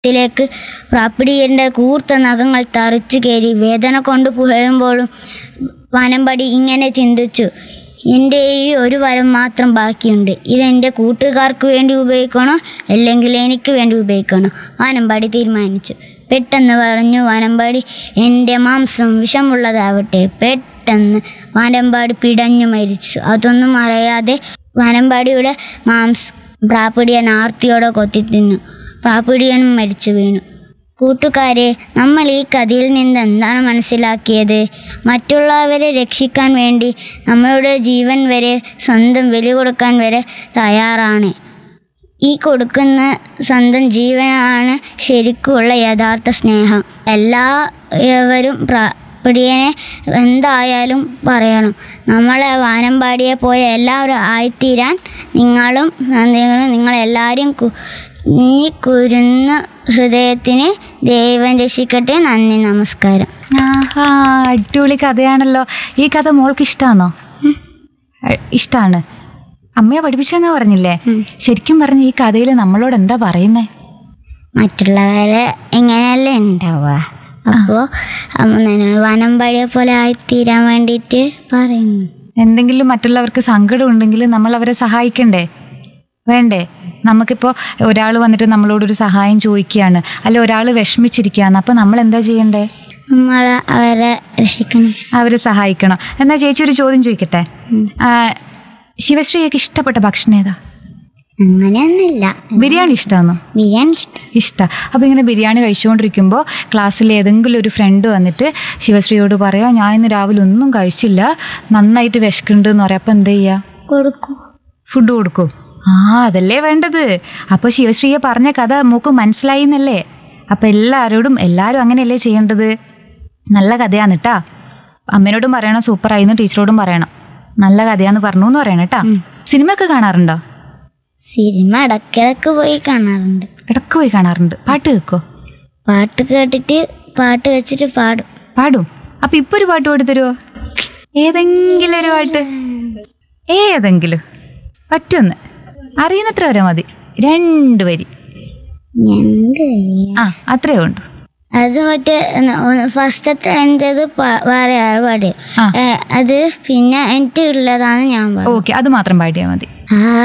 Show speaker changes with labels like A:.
A: ത്തിലേക്ക് പ്രാപ്പിടിയന്റെ കൂർത്ത നഖങ്ങൾ തറിച്ചു കയറി വേദന കൊണ്ട് പുഴയുമ്പോഴും വനമ്പടി ഇങ്ങനെ ചിന്തിച്ചു എൻ്റെ ഈ ഒരു വരം മാത്രം ബാക്കിയുണ്ട് ഇതെൻ്റെ കൂട്ടുകാർക്ക് വേണ്ടി ഉപയോഗിക്കണോ അല്ലെങ്കിൽ എനിക്ക് വേണ്ടി ഉപയോഗിക്കണോ വാനമ്പാടി തീരുമാനിച്ചു പെട്ടെന്ന് പറഞ്ഞു വാനമ്പാടി എൻ്റെ മാംസം വിഷമുള്ളതാവട്ടെ പെട്ടെന്ന് വാനമ്പാടി പിടഞ്ഞു മരിച്ചു അതൊന്നും അറിയാതെ വാനമ്പാടിയുടെ മാംസ് പ്രാപ്പിടിയൻ ആർത്തിയോടെ കൊത്തി തിന്നു പ്രാപ്പിടിയനും മരിച്ചു വീണു കൂട്ടുകാരെ നമ്മൾ ഈ കഥയിൽ നിന്ന് എന്താണ് മനസ്സിലാക്കിയത് മറ്റുള്ളവരെ രക്ഷിക്കാൻ വേണ്ടി നമ്മളുടെ ജീവൻ വരെ സ്വന്തം ബലി കൊടുക്കാൻ വരെ തയ്യാറാണ് ഈ കൊടുക്കുന്ന സ്വന്തം ജീവനാണ് ശരിക്കുമുള്ള യഥാർത്ഥ സ്നേഹം എല്ലാവരും പ്രാപ്പിടിയനെ എന്തായാലും പറയണം നമ്മളെ വാനമ്പാടിയെ പോലെ എല്ലാവരും ആയിത്തീരാൻ നിങ്ങളും നിങ്ങളും നിങ്ങളെല്ലാവരും കുഞ്ഞിക്കുരുന്ന ഹൃദയത്തിന് ദൈവം രക്ഷിക്കട്ടെ നന്ദി നമസ്കാരം
B: ആഹാ അടിപൊളി കഥയാണല്ലോ ഈ കഥ മോൾക്ക് ഇഷ്ടാണോ ഇഷ്ടാണ് അമ്മയെ പഠിപ്പിച്ചെന്ന് പറഞ്ഞില്ലേ ശരിക്കും പറഞ്ഞ ഈ കഥയിൽ നമ്മളോട് എന്താ പറയുന്നേ
A: മറ്റുള്ളവരെ എങ്ങനെയല്ലേ ഉണ്ടാവുക അപ്പോൾ വനമ്പാടിയെ പോലെ ആയിത്തീരാൻ വേണ്ടിയിട്ട് പറയുന്നു
B: എന്തെങ്കിലും മറ്റുള്ളവർക്ക് സങ്കടം ഉണ്ടെങ്കിൽ നമ്മൾ അവരെ സഹായിക്കണ്ടേ വേണ്ടേ നമുക്കിപ്പോൾ ഒരാൾ വന്നിട്ട് നമ്മളോടൊരു സഹായം ചോദിക്കുകയാണ് അല്ല ഒരാൾ വിഷമിച്ചിരിക്കുകയാണ് അപ്പോൾ നമ്മൾ എന്താ ചെയ്യണ്ടേ
A: നമ്മൾ അവരെ രക്ഷിക്കണം
B: അവരെ സഹായിക്കണം എന്നാ ചേച്ചി ഒരു ചോദ്യം ചോദിക്കട്ടെ ആ, ശിവശ്രീയൊക്കെ ഇഷ്ടപ്പെട്ട ഭക്ഷണം ഏതാ
A: അങ്ങനെയൊന്നുമില്ല
B: ബിരിയാണി ഇഷ്ടമാണോ
A: ബിരിയാണി ഇഷ്ടം
B: ഇഷ്ടം അപ്പോൾ ഇങ്ങനെ ബിരിയാണി കഴിച്ചുകൊണ്ടിരിക്കുമ്പോൾ ക്ലാസ്സിൽ ഏതെങ്കിലും ഒരു ഫ്രണ്ട് വന്നിട്ട് ശിവശ്രീയോട് പറയാം ഞാൻ ഇന്ന് രാവിലെ ഒന്നും കഴിച്ചില്ല നന്നായിട്ട് വിശക്കുന്നുണ്ട് എന്ന് പറയാം അപ്പോൾ എന്താ ചെയ്യുക
A: കൊടുക്കൂ
B: ഫുഡ് കൊടുക്കും ആ അതല്ലേ വേണ്ടത് അപ്പോൾ ശിവശ്രീയെ പറഞ്ഞ കഥ മൂക്ക് മനസ്സിലായി എന്നല്ലേ അപ്പം എല്ലാവരോടും എല്ലാവരും അങ്ങനെയല്ലേ ചെയ്യേണ്ടത് നല്ല കഥയാണ് കേട്ടാ അമ്മേനോടും പറയണം സൂപ്പറായിന്ന് ടീച്ചറോടും പറയണം നല്ല കഥയാന്ന് പറഞ്ഞു എന്ന് പറയണം കേട്ടാ സിനിമയൊക്കെ കാണാറുണ്ടോ
A: സിനിമ ഇടയ്ക്കിടയ്ക്ക് പോയി കാണാറുണ്ട്
B: ഇടക്ക് പോയി കാണാറുണ്ട് പാട്ട് കേൾക്കോ
A: പാട്ട് കേട്ടിട്ട് പാട്ട് വെച്ചിട്ട് പാടും
B: പാടും അപ്പൊ ഇപ്പൊ ഒരു പാട്ട് പാടി തരുമോ ഏതെങ്കിലും ഒരു പാട്ട് ഏതെങ്കിലും പറ്റുമെന്ന് അറിയുന്നത്ര വരെ മതി രണ്ട് വരി
A: എന്ത്
B: ആ അത്രേ ഉണ്ടു
A: അത് മറ്റേ ഫസ്റ്റത്തെ എൻ്റെത് വേറെ ആൾ പാടി
B: ആ.
A: അത് പിന്നെ എനിക്ക് ഉള്ളതാണ് ഞാൻ പാടും
B: ഓക്കെ അത് മാത്രം പാടിയാൽ മതി
A: ആ